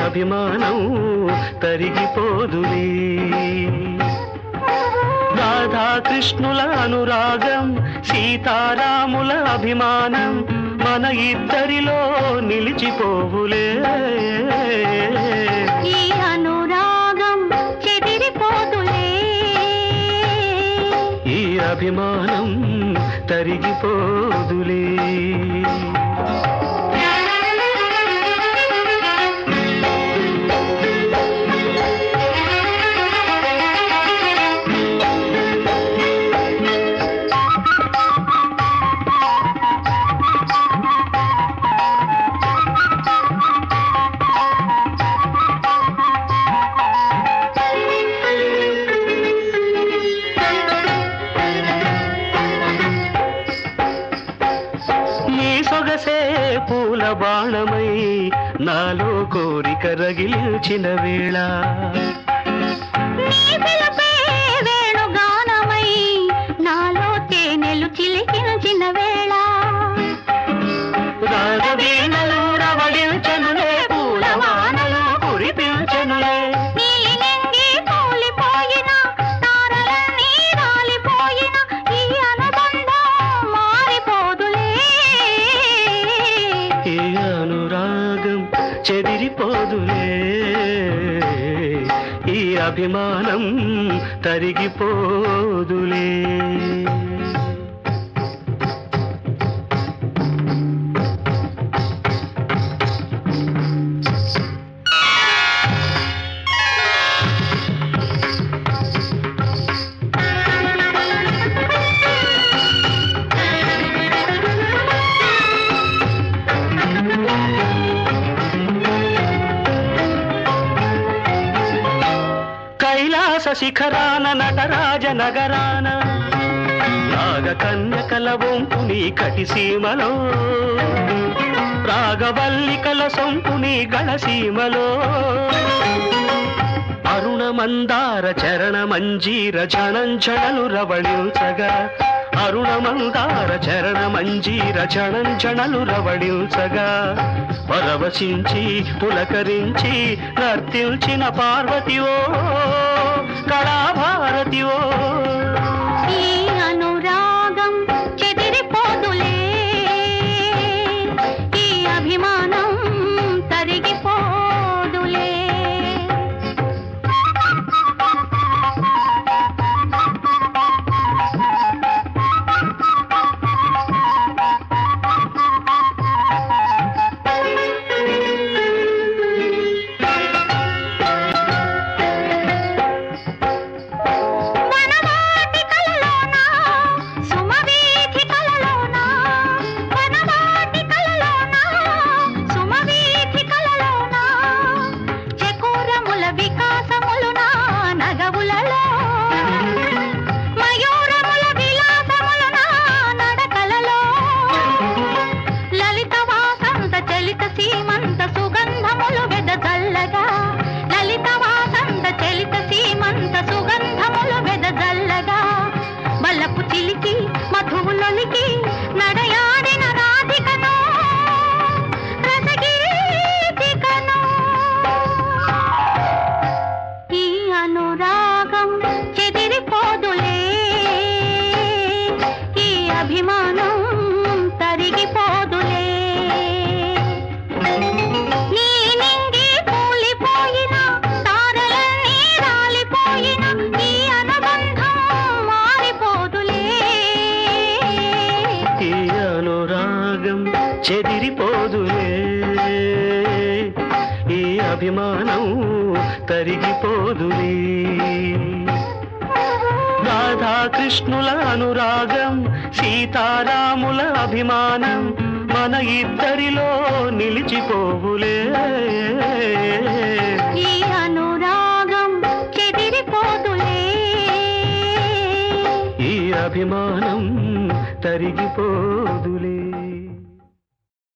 అభిమానం తరిగిపోదులే రాధాకృష్ణుల అనురాగం సీతారాముల అభిమానం మన ఇద్దరిలో నిలిచిపోవులే ఈ అనురాగం చెదిరిపోదులే ఈ అభిమానం తరిగిపోదులే నీ సొగసే పూల బాణమై నాలో కోరిక రగిలించిన వేళ నీ పిలుపే వేణుగానమై నాలో తేనెలు చిలికించిన వేళ రాగవీణలు రవళించనులే పూల వానలు కురిపించనులే నీలి నింగి కూలిపోయిన తారలన్నీ రాలిపోయిన ఈ అనుబంధం మారిపోదులే ఈ అనురాగం చెదిరిపోదులే ఈ అభిమానం తరిగిపోదులే కైలాస శిఖరాన నటరాజ నగరాన నాగ కన్యకల వంపు నీ కటిసీమలో రాగవల్లికల సొంపు నీ గళసీమలో అరుణ మందార చరణ మంజీర ఝణంఝణలు రవళించగా అరుణ మందార చరణ మంజీర ఝణంఝణలు రవళించగా పరవశించి పులకరించి నర్తిల్చిన పార్వతివో కళాభారతివో ఈ అనురాగం చెదిరిపోదులే ఈ అభిమానం తరిగిపోదులే వనవాటి కలలోన సుమవీథి కలలోన వనవాటి కలలోన సుమవీథి కలలోన చకోరముల వికాసములున నగవులలో మయూరముల విలాసములున నడకలలో లలిత వాసంత చలిత సీమంత సుగంధములు వెదజల్లగా లలిత వాసంత చలిత సీమంత సుగంధములు వెదజల్లగా బల్లపు చిలికి మధువులొలికి నడయాడిన రాధికను రసగీతికను ఈ అనురాగం చెదిరిపోదులే ఈ అభిమానం తరిగిపోదులే నీలి నింగి కూలిపోయిన తారలన్నీ రాలిపోయిన ఈ అనుబంధం మారిపోదులే ఈ అనురాగం చెదిరిపోదులే ఈ అభిమానం తరిగిపోదులే రాధాకృష్ణుల అనురాగం సీతారాముల అభిమానం మన ఇద్దరిలో నిలిచిపోవులే ఈ అనురాగం చెదిరిపోదులే ఈ అభిమానం తరిగిపోదులే